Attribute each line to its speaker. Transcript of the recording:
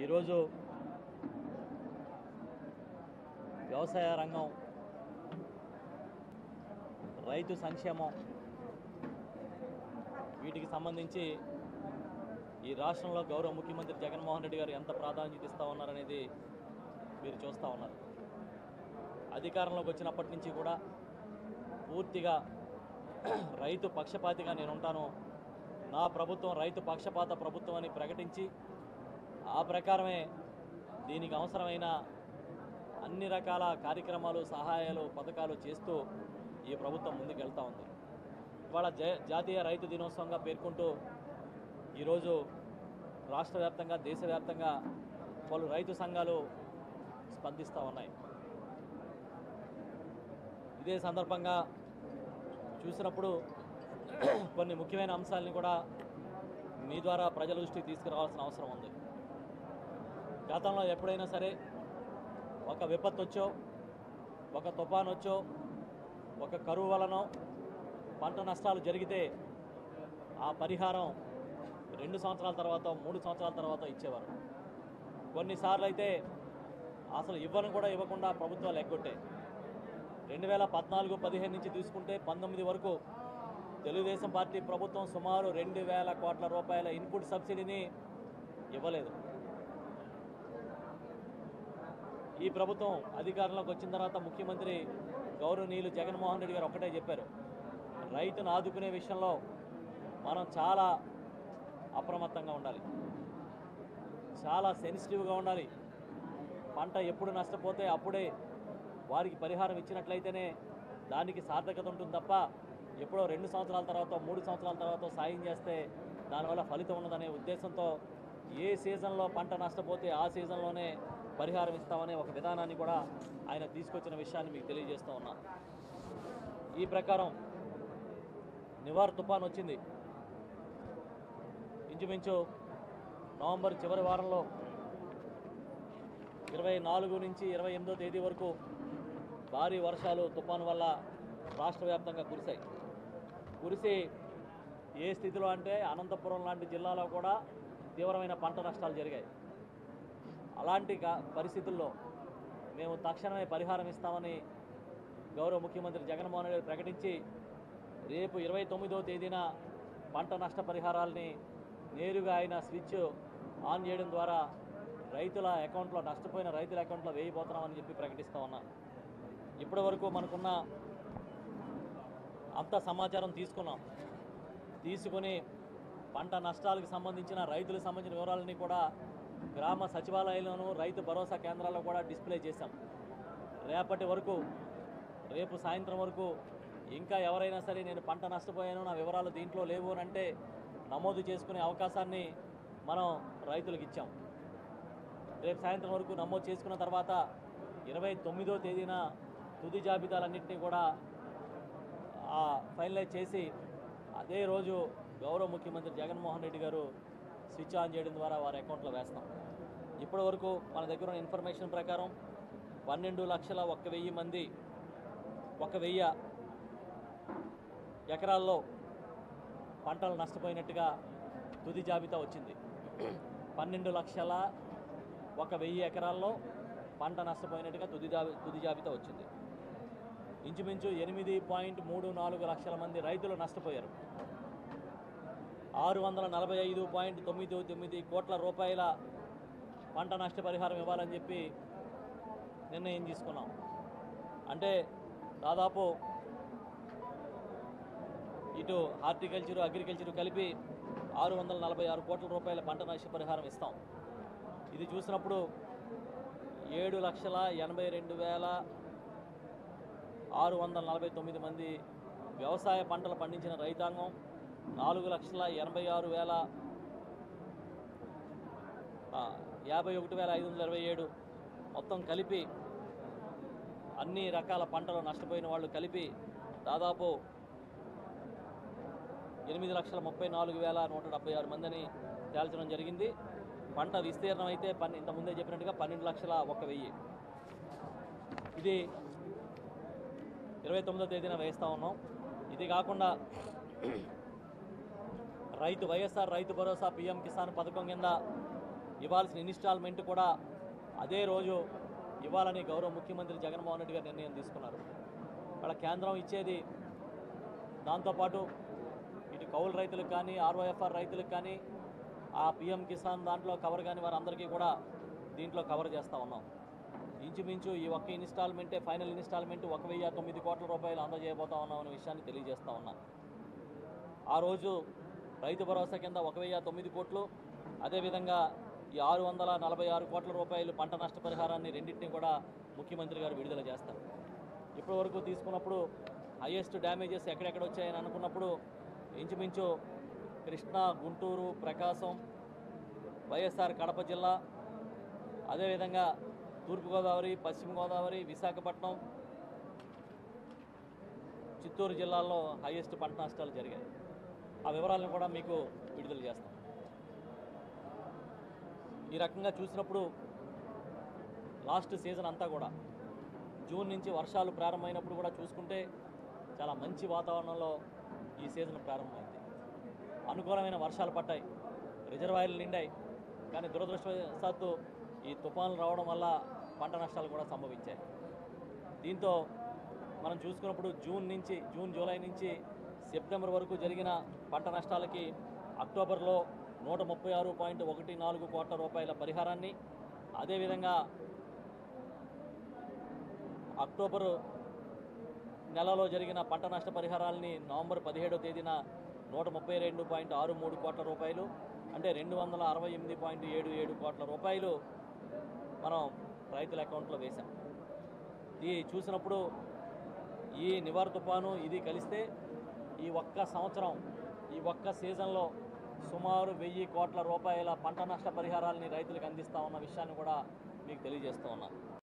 Speaker 1: ఈరోజు వ్యవసాయ రంగం రైతు సంక్షేమం వీటికి సంబంధించి ఈ రాష్ట్రంలో గౌరవ ముఖ్యమంత్రి జగన్మోహన్ రెడ్డి గారు ఎంత ప్రాధాన్యత ఇస్తూ ఉన్నారనేది మీరు చూస్తూ ఉన్నారు అధికారంలోకి వచ్చినప్పటి నుంచి కూడా పూర్తిగా రైతు పక్షపాతిగా నేను ఉంటాను నా ప్రభుత్వం రైతు పక్షపాత ప్రభుత్వం అని ప్రకటించి ఆ ప్రకారమే దీనికి అవసరమైన అన్ని రకాల కార్యక్రమాలు సహాయాలు పథకాలు చేస్తూ ఈ ప్రభుత్వం ముందుకు వెళ్తూ ఉంది ఇవాళ జా- జాతీయ రైతు దినోత్సవంగా పేర్కొంటూ ఈరోజు రాష్ట్ర వ్యాప్తంగా దేశవ్యాప్తంగా పలు రైతు సంఘాలు స్పందిస్తూ ఉన్నాయి ఇదే సందర్భంగా చూసినప్పుడు కొన్ని ముఖ్యమైన అంశాలని కూడా మీ ద్వారా ప్రజల దృష్టికి తీసుకురావాల్సిన అవసరం ఉంది గతంలో ఎప్పుడైనా సరే ఒక విపత్తు వచ్చో ఒక తుఫాన్ వచ్చో ఒక కరువు వలనో పంట నష్టాలు జరిగితే ఆ పరిహారం రెండు సంవత్సరాల తర్వాత మూడు సంవత్సరాల తర్వాత ఇచ్చేవారు కొన్నిసార్లు అయితే అసలు ఇవ్వను కూడా ఇవ్వకుండా ప్రభుత్వాలు ఎగ్గొట్టాయి రెండు వేల పద్నాలుగు పదిహేను నుంచి తీసుకుంటే పంతొమ్మిది వరకు తెలుగుదేశం పార్టీ ప్రభుత్వం సుమారు రెండు వేల కోట్ల రూపాయల ఇన్పుట్ సబ్సిడీని ఇవ్వలేదు ఈ ప్రభుత్వం అధికారంలోకి వచ్చిన తర్వాత ముఖ్యమంత్రి గౌరవనీయులు జగన్మోహన్ రెడ్డి గారు ఒక్కటే చెప్పారు రైతును ఆదుకునే విషయంలో మనం చాలా అప్రమత్తంగా ఉండాలి చాలా సెన్సిటివ్గా ఉండాలి పంట ఎప్పుడు నష్టపోతే అప్పుడే వారికి పరిహారం ఇచ్చినట్లయితేనే దానికి సార్థకత ఉంటుంది తప్ప ఎప్పుడో రెండు సంవత్సరాల తర్వాత మూడు సంవత్సరాల తర్వాత సాయం చేస్తే దానివల్ల ఫలితం ఉండదనే ఉద్దేశంతో ఏ సీజన్లో పంట నష్టపోతే ఆ సీజన్లోనే పరిహారం ఇస్తామనే ఒక విధానాన్ని కూడా ఆయన తీసుకొచ్చిన విషయాన్ని మీకు తెలియజేస్తూ ఉన్నా ఈ ప్రకారం నివార్ తుఫాన్ వచ్చింది ఇంచుమించు నవంబర్ చివరి వారంలో ఇరవై నాలుగు నుంచి ఇరవై ఎనిమిదో తేదీ వరకు భారీ వర్షాలు తుఫాను వల్ల రాష్ట్ర వ్యాప్తంగా కురిశాయి కురిసి ఏ స్థితిలో అంటే అనంతపురం లాంటి జిల్లాలో కూడా తీవ్రమైన పంట నష్టాలు జరిగాయి అలాంటి గా- పరిస్థితుల్లో మేము తక్షణమే పరిహారం ఇస్తామని గౌరవ ముఖ్యమంత్రి జగన్మోహన్ రెడ్డి ప్రకటించి రేపు ఇరవై తొమ్మిదో తేదీన పంట నష్ట పరిహారాల్ని నేరుగా ఆయన స్విచ్ ఆన్ చేయడం ద్వారా రైతుల అకౌంట్లో నష్టపోయిన రైతుల అకౌంట్లో వేయబోతున్నామని చెప్పి ప్రకటిస్తూ ఉన్నా ఇప్పటి వరకు మనకున్న అంత సమాచారం తీసుకున్నాం తీసుకొని పంట నష్టాలకు సంబంధించిన రైతులకు సంబంధించిన వివరాలని కూడా గ్రామ సచివాలయాల్లోనూ రైతు భరోసా కేంద్రాల్లో కూడా డిస్ప్లే చేశాం రేపటి వరకు రేపు సాయంత్రం వరకు ఇంకా ఎవరైనా సరే నేను పంట నష్టపోయాను నా వివరాలు దీంట్లో లేవు అని అంటే నమోదు చేసుకునే అవకాశాన్ని మనం రైతులకు ఇచ్చాం రేపు సాయంత్రం వరకు నమోదు చేసుకున్న తర్వాత ఇరవై తొమ్మిదో తేదీన తుది జాబితాలన్నింటినీ కూడా ఆ, ఫైనలైజ్ చేసి అదే రోజు గౌరవ ముఖ్యమంత్రి జగన్మోహన్ రెడ్డి గారు స్విచ్ ఆన్ చేయడం ద్వారా వారి అకౌంట్లో వేస్తాం ఇప్పటి వరకు మన దగ్గర ఉన్న ఇన్ఫర్మేషన్ ప్రకారం పన్నెండు లక్షల ఒక్క వెయ్యి మంది ఒక వెయ్యి ఎకరాల్లో పంటలు నష్టపోయినట్టుగా తుది జాబితా వచ్చింది పన్నెండు లక్షల ఒక వెయ్యి ఎకరాల్లో పంట నష్టపోయినట్టుగా తుది జాబి తుది జాబితా వచ్చింది ఇంచుమించు ఎనిమిది పాయింట్ మూడు నాలుగు లక్షల మంది రైతులు నష్టపోయారు ఆరు వందల నలభై ఐదు పాయింట్ తొమ్మిది తొమ్మిది కోట్ల రూపాయల పంట నష్టపరిహారం ఇవ్వాలని చెప్పి నిర్ణయం తీసుకున్నాం అంటే దాదాపు ఇటు హార్టికల్చర్ అగ్రికల్చర్ కలిపి ఆరు వందల నలభై ఆరు కోట్ల రూపాయల పంట నష్టపరిహారం ఇస్తాం ఇది చూసినప్పుడు ఏడు లక్షల ఎనభై రెండు వేల ఆరు వందల నలభై తొమ్మిది మంది వ్యవసాయ పంటలు పండించిన రైతాంగం నాలుగు లక్షల ఎనభై ఆరు వేల ఆ, యాభై ఒకటి వేల ఐదు వందల ఇరవై ఏడు మొత్తం కలిపి అన్ని రకాల పంటలు నష్టపోయిన వాళ్ళు కలిపి దాదాపు ఎనిమిది లక్షల ముప్పై నాలుగు వేల నూట డెబ్బై ఆరు మందిని తేల్చడం జరిగింది పంట విస్తీర్ణం అయితే పన్నె ఇంతకుముందే చెప్పినట్టుగా పన్నెండు లక్షల ఒక వెయ్యి ఇది ఇరవై తొమ్మిదో తేదీన వేస్తూ ఉన్నాం ఇది కాకుండా రైతు వైఎస్ఆర్ రైతు భరోసా పిఎం కిసాన్ పథకం కింద ఇవ్వాల్సిన ఇన్స్టాల్మెంట్ కూడా అదే రోజు ఇవ్వాలని గౌరవ ముఖ్యమంత్రి జగన్మోహన్ రెడ్డి గారు నిర్ణయం తీసుకున్నారు వాళ్ళ కేంద్రం ఇచ్చేది దాంతోపాటు ఇటు కౌలు రైతులకు కానీ ఆర్ఓఎఫ్ఆర్ రైతులకు కానీ ఆ పిఎం కిసాన్ దాంట్లో కవర్ కానీ వారందరికీ కూడా దీంట్లో కవర్ చేస్తూ ఉన్నాం ఇంచుమించు ఈ ఒక్క ఇన్స్టాల్మెంటే ఫైనల్ ఇన్స్టాల్మెంట్ ఒక వెయ్యి తొమ్మిది కోట్ల రూపాయలు అందజేయబోతా ఉన్నాం అనే విషయాన్ని తెలియజేస్తా ఉన్నా ఆ రోజు రైతు భరోసా కింద ఒక వెయ్యి తొమ్మిది కోట్లు అదేవిధంగా ఈ ఆరు వందల నలభై ఆరు కోట్ల రూపాయలు పంట నష్టపరిహారాన్ని రెండింటిని కూడా ముఖ్యమంత్రి గారు విడుదల చేస్తారు ఇప్పటి వరకు తీసుకున్నప్పుడు హైయెస్ట్ డ్యామేజెస్ ఎక్కడెక్కడ వచ్చాయని అనుకున్నప్పుడు ఇంచుమించు కృష్ణా గుంటూరు ప్రకాశం వైఎస్ఆర్ కడప జిల్లా అదేవిధంగా తూర్పుగోదావరి పశ్చిమ గోదావరి విశాఖపట్నం చిత్తూరు జిల్లాల్లో హైయెస్ట్ పంట నష్టాలు జరిగాయి ఆ వివరాలను కూడా మీకు విడుదల చేస్తాం ఈ రకంగా చూసినప్పుడు లాస్ట్ సీజన్ అంతా కూడా జూన్ నుంచి వర్షాలు ప్రారంభమైనప్పుడు కూడా చూసుకుంటే చాలా మంచి వాతావరణంలో ఈ సీజన్ ప్రారంభమైంది అనుకూలమైన వర్షాలు పడ్డాయి రిజర్వాయర్లు నిండాయి కానీ దురదృష్టవశాత్తు ఈ తుఫాన్లు రావడం వల్ల పంట నష్టాలు కూడా సంభవించాయి దీంతో మనం చూసుకున్నప్పుడు జూన్ నుంచి జూన్ జూలై నుంచి సెప్టెంబర్ వరకు జరిగిన పంట నష్టాలకి అక్టోబర్లో నూట ముప్పై ఆరు పాయింట్ ఒకటి నాలుగు కోట్ల రూపాయల పరిహారాన్ని అదేవిధంగా అక్టోబరు నెలలో జరిగిన పంట నష్ట పరిహారాల్ని నవంబర్ పదిహేడో తేదీన నూట ముప్పై రెండు పాయింట్ ఆరు మూడు కోట్ల రూపాయలు అంటే రెండు వందల అరవై ఎనిమిది పాయింట్ ఏడు ఏడు కోట్ల రూపాయలు మనం రైతుల అకౌంట్లో వేశాం ఇది చూసినప్పుడు ఈ నివార్ తుఫాను ఇది కలిస్తే ఈ ఒక్క సంవత్సరం ఈ ఒక్క సీజన్లో సుమారు వెయ్యి కోట్ల రూపాయల పంట నష్ట పరిహారాలని రైతులకు అందిస్తా ఉన్న విషయాన్ని కూడా మీకు తెలియజేస్తూ ఉన్నాను